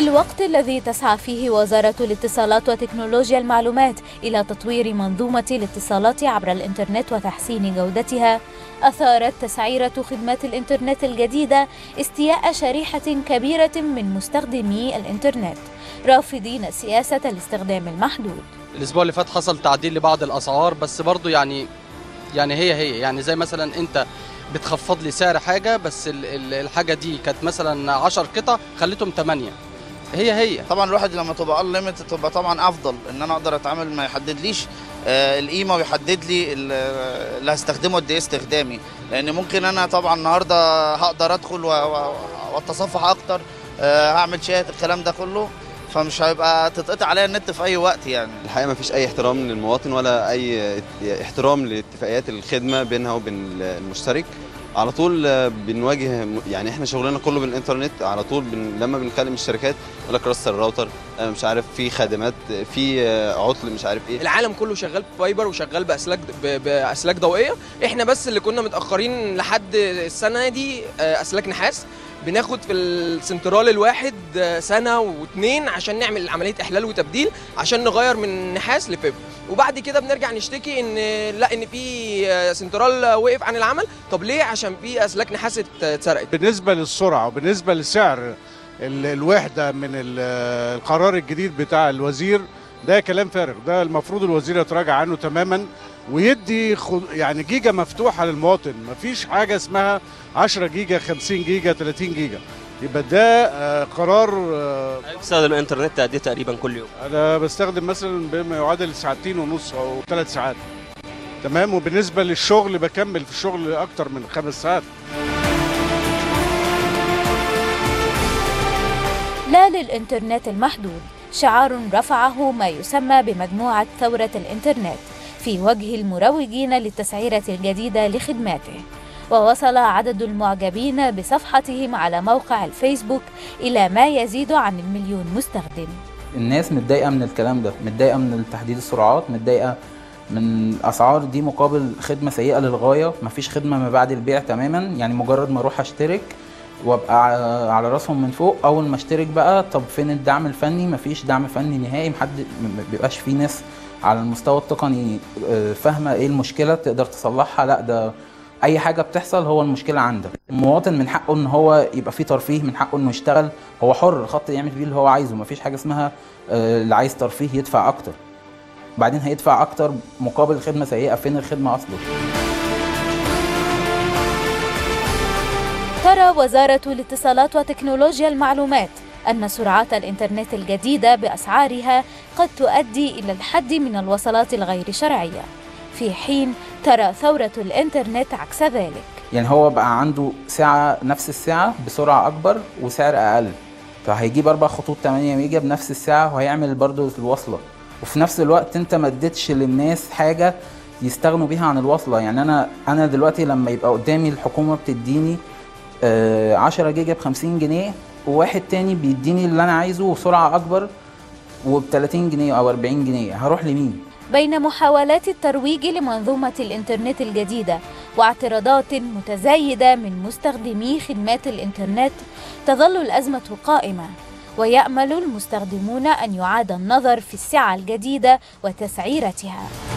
الوقت الذي تسعى فيه وزارة الاتصالات وتكنولوجيا المعلومات إلى تطوير منظومة الاتصالات عبر الإنترنت وتحسين جودتها أثارت تسعيرة خدمات الإنترنت الجديدة استياء شريحة كبيرة من مستخدمي الإنترنت رافضين سياسة الاستخدام المحدود الاسبوع اللي فات حصل تعديل لبعض الاسعار بس برضو يعني يعني هي هي يعني زي مثلا انت بتخفض لي سعر حاجه بس ال- ال- الحاجه دي كانت مثلا 10 قطع خليتهم 8 هي هي طبعا الواحد لما تبقى انليمتد تبقى طبعا افضل ان انا اقدر اتعامل ما يحددليش آه، القيمه ويحدد لي ال- اللي هستخدمه قد ايه استخدامي لان ممكن انا طبعا النهارده هقدر ادخل و- و- واتصفح اكتر آه، هعمل شات الكلام ده كله فمش هيبقى تتقطع عليا النت في اي وقت يعني الحقيقه ما فيش اي احترام للمواطن ولا اي احترام لاتفاقيات الخدمه بينها وبين المشترك على طول آه، بنواجه يعني احنا شغلنا كله بالانترنت على طول بن لما بنكلم الشركات يقول لك راستر الراوتر آه، مش عارف في خدمات آه، في آه، عطل مش عارف ايه العالم كله شغال بفايبر وشغال باسلاك ب- باسلاك ضوئيه احنا بس اللي كنا متاخرين لحد السنه دي آه، اسلاك نحاس بناخد في السنترال الواحد آه، سنه واتنين عشان نعمل عمليه احلال وتبديل عشان نغير من نحاس لفيبر وبعد كده بنرجع نشتكي ان لا ان في آه، سنترال وقف عن العمل طب ليه عشان في اسلاك نحاس ات- اتسرقت بالنسبة للسرعة وبالنسبة لسعر ال- الوحدة من ال- القرار الجديد بتاع الوزير ده كلام فارغ ده المفروض الوزير يتراجع عنه تماما ويدي خد- يعني جيجا مفتوحة للمواطن مفيش حاجة اسمها 10 جيجا 50 جيجا 30 جيجا يبقى ده آه، قرار آه، بستخدم الانترنت قد ايه تقريبا كل يوم انا بستخدم مثلا بما يعادل ساعتين ونص او ثلاث ساعات تمام وبالنسبة للشغل بكمل في الشغل اكتر من خمس ساعات لا للإنترنت المحدود شعار رفعه ما يسمى بمجموعة ثورة الإنترنت في وجه المروجين للتسعيرة الجديدة لخدماته ووصل عدد المعجبين بصفحتهم على موقع الفيسبوك إلى ما يزيد عن المليون مستخدم الناس متضايقه من الكلام ده متضايقه من تحديد السرعات متضايقه من الاسعار دي مقابل خدمه سيئه للغايه مفيش خدمه ما بعد البيع تماما يعني مجرد ما اروح اشترك وابقى ع- على راسهم من فوق اول ما اشترك بقى طب فين الدعم الفني مفيش دعم فني نهائي محد ما بيبقاش في ناس على المستوى التقني آه، فاهمه ايه المشكله تقدر تصلحها لا ده اي حاجه بتحصل هو المشكله عندك المواطن من حقه ان هو يبقى فيه ترفيه من حقه انه يشتغل هو حر الخط يعمل فيه اللي هو عايزه مفيش حاجه اسمها آه، اللي عايز ترفيه يدفع اكتر بعدين هيدفع اكتر مقابل خدمه سيئه فين الخدمه اصلا ترى وزارة الاتصالات وتكنولوجيا المعلومات أن سرعات الإنترنت الجديدة بأسعارها قد تؤدي إلى الحد من الوصلات الغير شرعية في حين ترى ثورة الإنترنت عكس ذلك يعني هو بقى عنده ساعه نفس الساعه بسرعه اكبر وسعر اقل فهيجيب اربع خطوط 8 ميجا بنفس الساعه وهيعمل برضه الوصله وفي نفس الوقت انت ما اديتش للناس حاجه يستغنوا بيها عن الوصله يعني انا انا دلوقتي لما يبقى قدامي الحكومه بتديني آه، 10 جيجا ب 50 جنيه وواحد تاني بيديني اللي انا عايزه وسرعه اكبر وب 30 جنيه او 40 جنيه هروح لمين بين محاولات الترويج لمنظومة الإنترنت الجديدة واعتراضات متزايدة من مستخدمي خدمات الإنترنت تظل الأزمة قائمة ويأمل المستخدمون أن يعاد النظر في السعة الجديدة وتسعيرتها